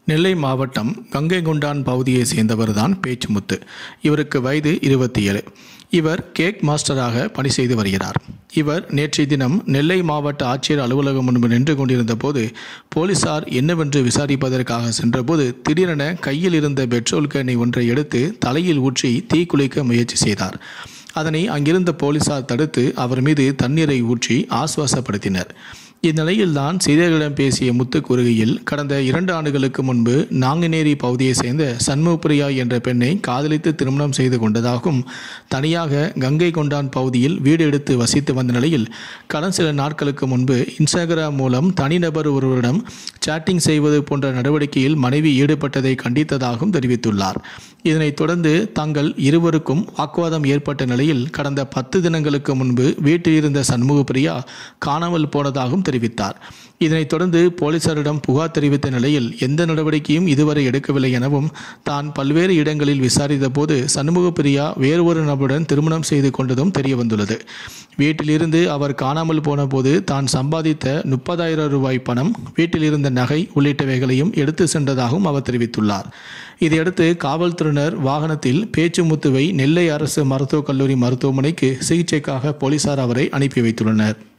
நெல்லை மாவட்டம் கங்கை கொண்டான் பகுதியை சேர்ந்தவர்தான் பேச்சுமுத்து இவருக்கு வயது இருபத்தி ஏழு இவர் கேக் மாஸ்டராக பணி செய்து வருகிறார் இவர் நேற்றைய தினம் நெல்லை மாவட்ட ஆட்சியர் அலுவலகம் முன்பு நின்று கொண்டிருந்த போது போலீசார் என்னவென்று விசாரிப்பதற்காக சென்றபோது திடீரென கையில் இருந்த பெட்ரோல் கேனை ஒன்றை எடுத்து தலையில் ஊற்றி தீக்குளிக்க முயற்சி செய்தார் அதனை அங்கிருந்த போலீசார் தடுத்து அவர் மீது தண்ணீரை ஊற்றி ஆசுவாசப்படுத்தினர் இந்நிலையில்தான் செய்தியாளர்களிடம் பேசிய முத்து கூறுகையில் கடந்த இரண்டு ஆண்டுகளுக்கு முன்பு நாங்குநேரி பகுதியைச் சேர்ந்த சண்முகப்பிரியா என்ற பெண்ணை காதலித்து திருமணம் செய்து கொண்டதாகவும் தனியாக கங்கை கொண்டான் பகுதியில் வீடு எடுத்து வசித்து வந்த நிலையில் கடந்த சில நாட்களுக்கு முன்பு இன்ஸ்டாகிராம் மூலம் தனிநபர் ஒருவரிடம் சாட்டிங் செய்வது போன்ற நடவடிக்கையில் மனைவி ஈடுபட்டதை கண்டித்ததாகவும் தெரிவித்துள்ளார் இதனைத் தொடர்ந்து தங்கள் இருவருக்கும் வாக்குவாதம் ஏற்பட்ட நிலையில் கடந்த பத்து தினங்களுக்கு முன்பு வீட்டில் இருந்த சண்முகப்பிரியா காணாமல் போனதாகவும் தெரிவித்தார் இதனைத் தொடர்ந்து போலீசாரிடம் புகார் தெரிவித்த நிலையில் எந்த நடவடிக்கையும் இதுவரை எடுக்கவில்லை எனவும் தான் பல்வேறு இடங்களில் விசாரித்த போது சண்முகப்பிரியா வேறு ஒரு நபருடன் திருமணம் செய்து கொண்டதும் தெரிய வந்துள்ளது வீட்டிலிருந்து அவர் காணாமல் போன போது தான் சம்பாதித்த முப்பதாயிரம் ரூபாய் பணம் வீட்டில் இருந்த நகை உள்ளிட்டவைகளையும் எடுத்து சென்றதாகவும் அவர் தெரிவித்துள்ளார் இதையடுத்து காவல்துறையினர் வாகனத்தில் பேச்சுமுத்துவை நெல்லை அரசு மருத்துவக் கல்லூரி மருத்துவமனைக்கு சிகிச்சைக்காக போலீசார் அவரை அனுப்பி வைத்துள்ளனர்